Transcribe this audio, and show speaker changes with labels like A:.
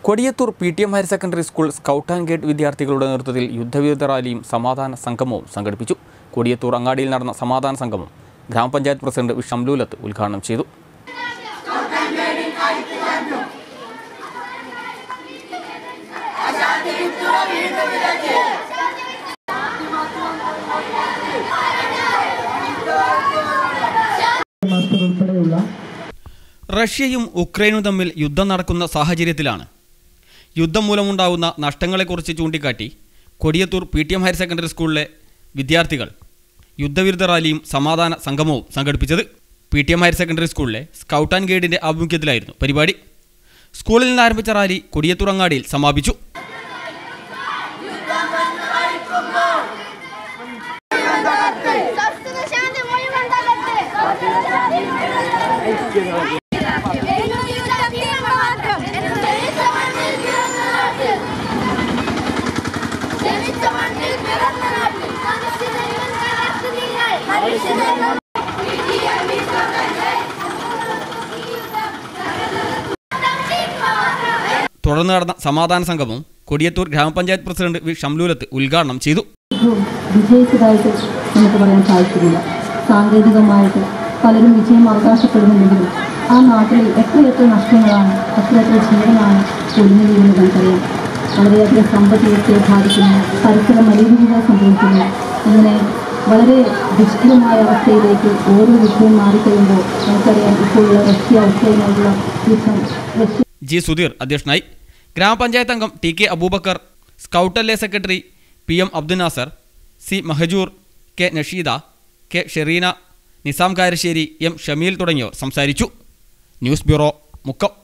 A: Kodiyathur P T M higher secondary school scout and guide വിദ്യാർത്ഥികളുടെ നേതൃത്വത്തിൽ യുദ്ധവിരുദ്ധ റാലിയും സമാധാന സംഗമവും സംഘടിപ്പിച്ചു കൊടിയത്തൂർ അങ്ങാടിയിൽ നടന്ന സമാധാന സംഗമം ഗ്രാമപഞ്ചായത്ത് പ്രസിഡന്റ് വി ഷംലൂലത്ത് ഉദ്ഘാടനം ചെയ്തു
B: മാസ്റ്റർ ഉൾപ്പെടെയുള്ള
A: റഷ്യയും ഉക്രൈനും തമ്മിൽ യുദ്ധം നടക്കുന്ന സാഹചര്യത്തിലാണ് യുദ്ധം മൂലമുണ്ടാകുന്ന നഷ്ടങ്ങളെക്കുറിച്ച് ചൂണ്ടിക്കാട്ടി Kodiyathur P T M higher secondary സ്കൂളിലെ വിദ്യാർത്ഥികൾ യുദ്ധവിരുദ്ധ റാലിയും സമാധാന സംഗമവും സംഘടിപ്പിച്ചത് P T M higher secondary സ്കൂളിലെ സ്കൗട്ട് ആൻഡ് ഗൈഡിൻ്റെ ആഭിമുഖ്യത്തിലായിരുന്നു പരിപാടി സ്കൂളിൽ നിന്ന് ആരംഭിച്ച റാലി കൊടിയത്തൂർ അങ്ങാടിയിൽ സമാപിച്ചു
C: ശാസ്ത്ര ശാന്തി മുഴുവണ്ടാകട്ടെ ജനിച്ച മണ്ണിൽ പിറന്ന നാട്ടിൽ മനുഷ്യനെ
A: തുടർന്ന് നടന്ന സമാധാന സംഗമം കൊടിയത്തൂർ ഗ്രാമപഞ്ചായത്ത് പ്രസിഡന്റ് വി ഷംലൂലത്ത് ഉദ്ഘാടനം ചെയ്തു
D: ഏറ്റവും വിജയിച്ചതായിട്ട് നമുക്ക് പറയാൻ സാധിക്കുന്നില്ല സാങ്കേതികമായിട്ട് പലരും വിജയം അവകാശപ്പെടുന്നുണ്ടെങ്കിലും ആ നാട്ടിൽ എത്രയെത്ര നഷ്ടങ്ങളാണ് എത്രയെത്ര ജീവനാണ് പൊലിഞ്ഞു വീഴുന്നത് നമുക്കറിയാം വളരെയധികം സമ്പദ് വ്യവസ്ഥയെ ബാധിക്കുന്നു പരിസര മലിനീകരണം സംഭവിക്കുന്നു ഇങ്ങനെ വളരെ ദുഷ്കരമായ അവസ്ഥയിലേക്ക് ഓരോ വിഷയവും മാറിക്കഴിയുമ്പോൾ നമുക്കറിയാം ഇപ്പോഴുള്ള റഷ്യ ഉക്രൈനായിട്ടുള്ള യുദ്ധം റഷ്യ
A: ജി സുധീർ അധ്യക്ഷനായി ഗ്രാമപഞ്ചായത്ത് അംഗം T K Aboobacker scout L A secretary P M Abdul Nasar C Mahajoor K Nasheeda K Shereena Nizam Karassery M Shameel തുടങ്ങിയവർ സംസാരിച്ചു ന്യൂസ് ബ്യൂറോ മുക്കം